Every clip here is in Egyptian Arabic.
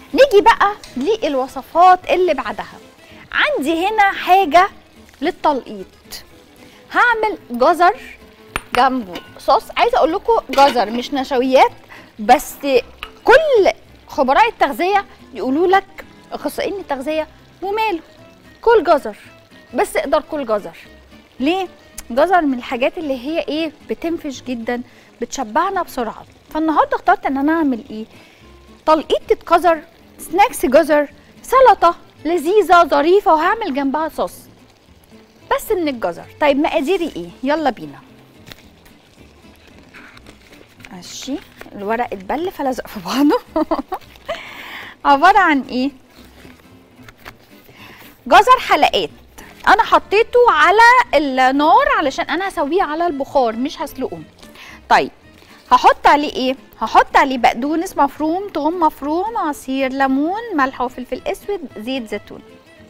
نيجي بقى للوصفات اللي بعدها عندي هنا حاجه للتلقيط هعمل جزر جنبه صوص عايزه اقول لكم جزر مش نشويات بس كل خبراء التغذيه يقولوا لك اخصائيين التغذيه وماله كل جزر بس اقدر كل جزر ليه جزر من الحاجات اللي هي ايه بتنفش جدا بتشبعنا بسرعه فالنهارده اخترت ان انا اعمل ايه تلقيطه جزر سناكس جزر سلطه لذيذه ظريفه وهعمل جنبها صوص بس من الجزر طيب مقاديري ايه يلا بينا ماشي الورق اتبل فلزق في بعضه عباره عن ايه جزر حلقات انا حطيته على النار علشان انا هسويه على البخار مش هسلقه طيب هحط عليه ايه هحط عليه بقدونس مفروم توم مفروم عصير ليمون ملح وفلفل اسود زيت زيتون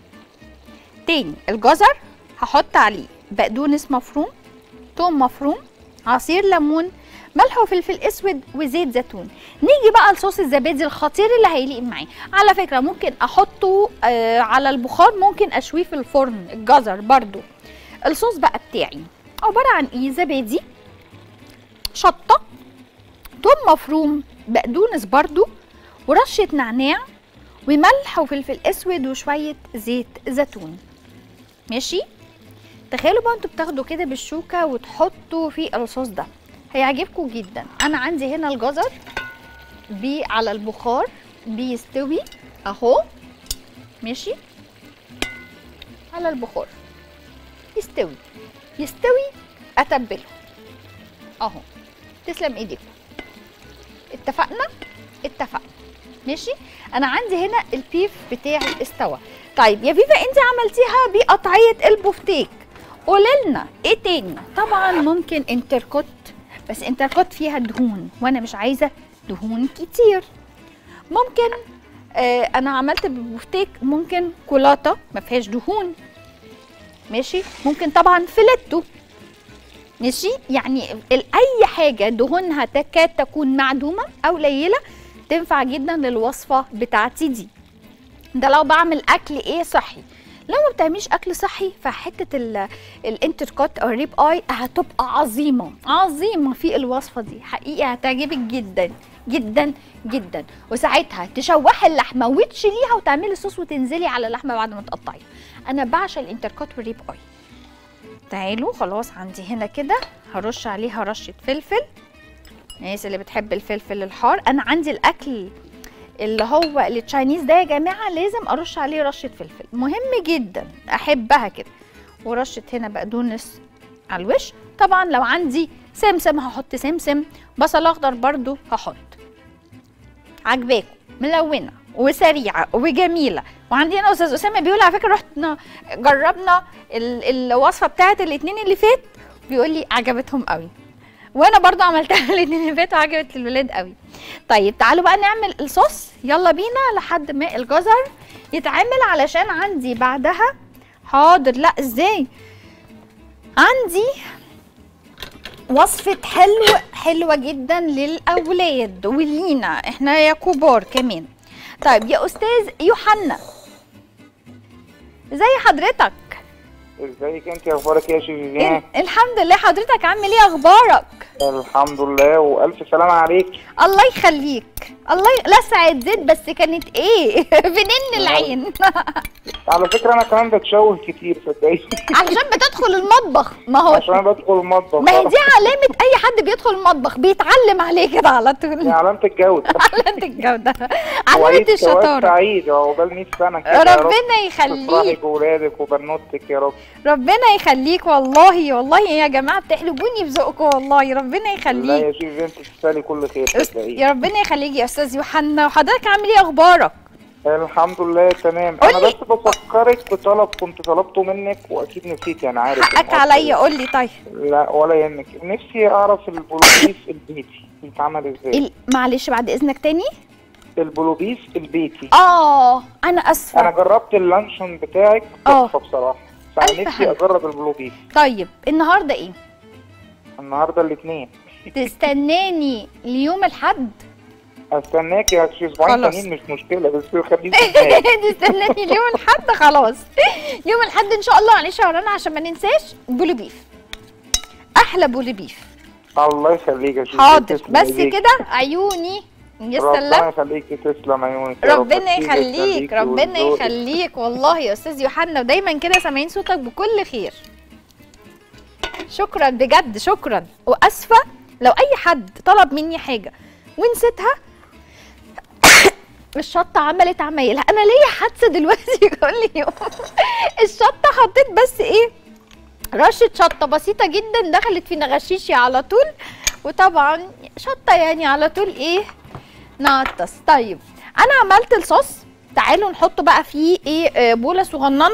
تاني الجزر هحط عليه بقدونس مفروم توم مفروم عصير ليمون ملح وفلفل اسود وزيت زيتون نيجي بقى لصوص الزبادي الخطير اللي هيليق معاه على فكره ممكن احطه آه على البخار ممكن اشويه في الفرن الجزر برضو الصوص بقى بتاعي عباره عن ايه زبادي شطه توم مفروم بقدونس برضو ورشه نعناع وملح وفلفل اسود وشويه زيت زيتون ماشي تخيلوا بقى انتوا بتاخدوا كده بالشوكه وتحطوا في الصوص ده هيعجبكم جدا انا عندي هنا الجزر بي على البخار بيستوي اهو ماشي على البخار يستوي يستوي اتبله اهو تسلم ايديكم اتفقنا اتفقنا ماشي انا عندي هنا البيف بتاعي استوى طيب يا فيفا انت عملتيها بقطعيه البفتيك قولي لنا ايه تاني طبعا ممكن انتركوت بس انتركوت فيها دهون وانا مش عايزه دهون كتير ممكن آه انا عملت بفتيك ممكن كولاطه ما فيهاش دهون ماشي ممكن طبعا فيليتو ماشي يعني اي حاجه دهونها تكاد تكون معدومه او قليله تنفع جدا للوصفه بتاعتي دي ده لو بعمل اكل ايه صحي لو ما بتعمليش اكل صحي فحته الانتركوت او الريب اي هتبقى عظيمه عظيمه في الوصفه دي حقيقي هتعجبك جدا جدا جدا وساعتها تشوحي اللحمه وتشيليها وتعملي صوص وتنزلي على اللحمه بعد ما تقطعيها انا بعشق الانتركوت والريب اي تعالوا خلاص عندي هنا كده هرش عليها رشه فلفل الناس اللي بتحب الفلفل الحار انا عندي الاكل اللي هو التشاينيز ده يا جماعه لازم ارش عليه رشه فلفل مهم جدا احبها كده ورشه هنا بقدونس على الوش طبعا لو عندي سمسم هحط سمسم بصل اخضر برضو هحط عجباكم ملونه وسريعه وجميله وعندي هنا استاذ اسامه بيقول على فكره رحنا جربنا الوصفه بتاعت الاثنين اللي فات بيقول لي عجبتهم قوي وانا برضو عملتها الاثنين اللي فاتوا عجبت الولاد قوي طيب تعالوا بقى نعمل الصوص يلا بينا لحد ما الجزر يتعمل علشان عندي بعدها حاضر لا ازاي عندي وصفة حلو حلوة جدا للأولاد ولينا احنا يا كبار كمان طيب يا أستاذ يوحنا زي حضرتك ازيك انت اخبارك ايه يا شيفيان الحمد لله حضرتك عامل ايه اخبارك الحمد لله والف سلامه عليك الله يخليك الله ي... لسعت زيت بس كانت ايه بنن العين على فكره انا كمان بتشوه كتير صدقني عشان بتدخل المطبخ ما هو عشان انا بدخل المطبخ ما هي دي علامه اي حد بيدخل المطبخ بيتعلم عليه كده على طول دي علامه الجوده علامه الجوده علامه وعيد جواز الشطاره سعيد عقبال 100 سنه كده يا رب ربنا تفرحي يخليك بولادك وبنوتك يا رب ربنا يخليك والله والله يا جماعه بتحلبوني بذوقكم والله ربنا لا يخليك يا شيف انت تستاهلي كل خير أس- صدقيني يا ربنا يخليك يا استاذ يوحنا وحضرتك عامل ايه اخبارك الحمد لله تمام قولي. انا بس بفكرك بطلب كنت طلبته منك واكيد نسيتي انا عارف حقك الموضوع عليا ده. قول لي طيب لا ولا يهمك نفسي اعرف البلوبيس البيتي بيتعمل ازاي ال- معلش بعد اذنك تاني البلوبيس البيتي اه انا انا اسفه جربت اللانشون بتاعك اه. تحفه بصراحه ألف فنفسي حلو. اجرب البلوبيس طيب النهارده ايه النهارده الاثنين تستناني ليوم الحد استناكي هاتي اسبوعين خلاص. تانيين مش مشكله بس خليه في دماغك. تستناني اليوم الاحد خلاص يوم الاحد ان شاء الله معلش يا رنا عشان ما ننساش بولي بيف احلى بولي بيف الله يخليك يا شيخ حاضر تسلم بس إيديك. كده عيوني يا ربنا سلام يخليكي تسلم عيونك يا رب. ربنا يخليك يخليك ربنا ويرزقك. يخليك والله يا استاذ يوحنا ودايما كده سامعين صوتك بكل خير شكرا بجد شكرا واسفه لو اي حد طلب مني حاجه ونسيتها الشطه عملت عمايلها انا ليا حادثه دلوقتي كل يوم الشطه حطيت بس ايه رشه شطه بسيطه جدا دخلت في نغشيشي على طول وطبعا شطه يعني على طول ايه نعطس طيب انا عملت الصوص تعالوا نحط بقى فيه ايه آه، بوله صغننه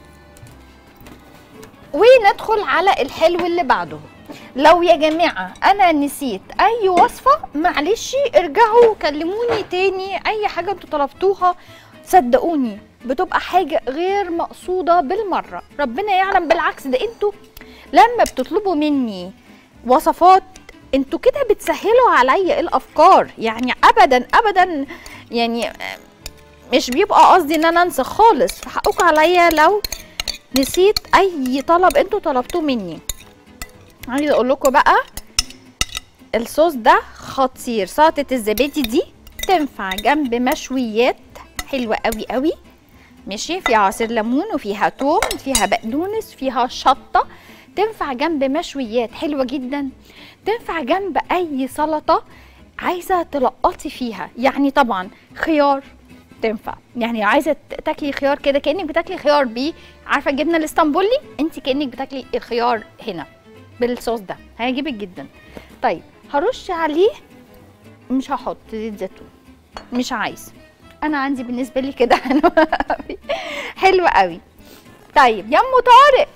وندخل على الحلو اللي بعده لو يا جماعه انا نسيت اي وصفه معلش ارجعوا كلموني تاني اي حاجه انتوا طلبتوها صدقوني بتبقى حاجه غير مقصوده بالمره ربنا يعلم بالعكس ده انتوا لما بتطلبوا مني وصفات انتوا كده بتسهلوا عليا الافكار يعني ابدا ابدا يعني مش بيبقى قصدي ان انا انسى خالص فحقكم عليا لو نسيت اي طلب انتوا طلبتوه مني عايزه اقول لكم بقى الصوص ده خطير سلطه الزبادي دي تنفع جنب مشويات حلوه قوي قوي ماشي فيها عصير ليمون وفيها توم فيها بقدونس فيها شطه تنفع جنب مشويات حلوه جدا تنفع جنب اي سلطه عايزه تلقطي فيها يعني طبعا خيار تنفع يعني لو عايزه تاكلي خيار كده كانك بتاكلي خيار بيه عارفه الجبنه الاسطنبولي انت كانك بتاكلي الخيار هنا بالصوص ده هيعجبك جدا طيب هرش عليه مش هحط زيت زيتون مش عايز انا عندي بالنسبه لي كده حلو قوي حلو قوي طيب يا ام طارق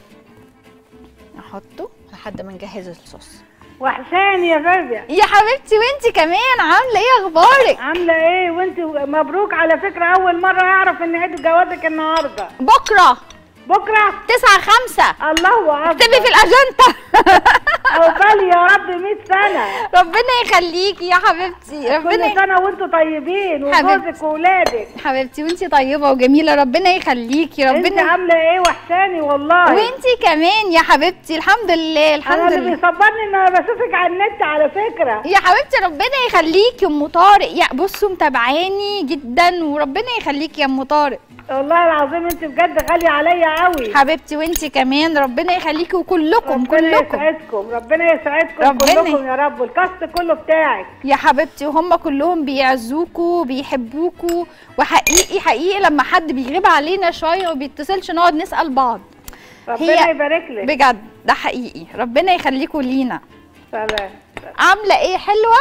احطه لحد ما نجهز الصوص وحشاني يا فادية يا حبيبتي وانت كمان عامله ايه اخبارك عاملة ايه وانت مبروك على فكرة أول مرة يعرف إن عيد جوازك النهاردة بكره بكرة 9 5 الله اكتبي في أكبر الاجنده عقبالي يا رب 100 سنة ربنا يخليكي يا حبيبتي كل ربنا سنة وانتوا طيبين حبيبتي. وجوزك وولادك حبيبتي وانتي طيبه وجميله ربنا يخليكي انت ربنا عاملة ايه وحشاني والله وانتي كمان يا حبيبتي الحمد لله انا الحمد اللي لله بيصبرني ان انا بشوفك على النت على فكرة يا حبيبتي ربنا يخليكي ام طارق يا بصوا متابعاني جدا وربنا يخليكي يا ام طارق والله العظيم انت بجد غالية عليا قوي حبيبتي وانتي كمان ربنا يخليكي وكلكم ربنا كلكم يسعدكم ربنا يسعدكم ربنا- كلكم يا رب والكاست كله بتاعك يا حبيبتي وهم كلهم بيعزوكوا بيحبوكوا وحقيقي حقيقي لما حد بيغيب علينا شويه وبيتصلش نقعد نسال بعض ربنا هي- يبارك لك بجد ده حقيقي ربنا يخليكوا لينا سلام عامله ايه حلوه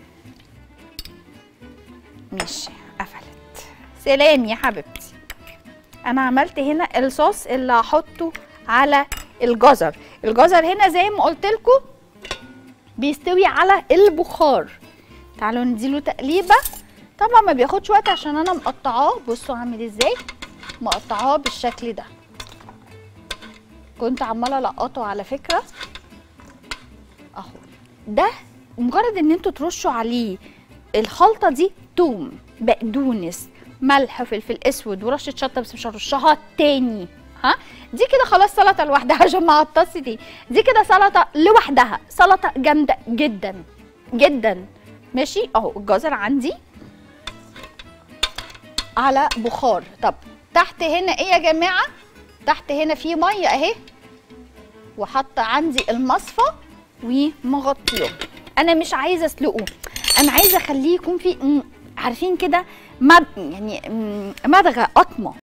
ماشي قفلت سلام يا حبيبتي انا عملت هنا الصوص اللي هحطه على الجزر الجزر هنا زي ما قلت لكم بيستوي على البخار تعالوا نديله تقليبه طبعا ما بياخدش وقت عشان انا مقطعاه بصوا عامل ازاي مقطعاه بالشكل ده كنت عماله القطه على فكره اهو ده مجرد ان انتوا ترشوا عليه الخلطه دي توم بقدونس ملح فلفل اسود ورشه شطه بس مش هرشها تاني ها دي كده خلاص سلطه لوحدها عشان ما اعطسي دي دي كده سلطه لوحدها سلطه جامده جدا جدا ماشي اهو الجزر عندي على بخار طب تحت هنا ايه يا جماعه تحت هنا في ميه اهي وحاطه عندي المصفى ومغطيه انا مش عايزه اسلقه انا عايزه اخليه يكون في م- عارفين كده مد يعني م- مدغه قطمه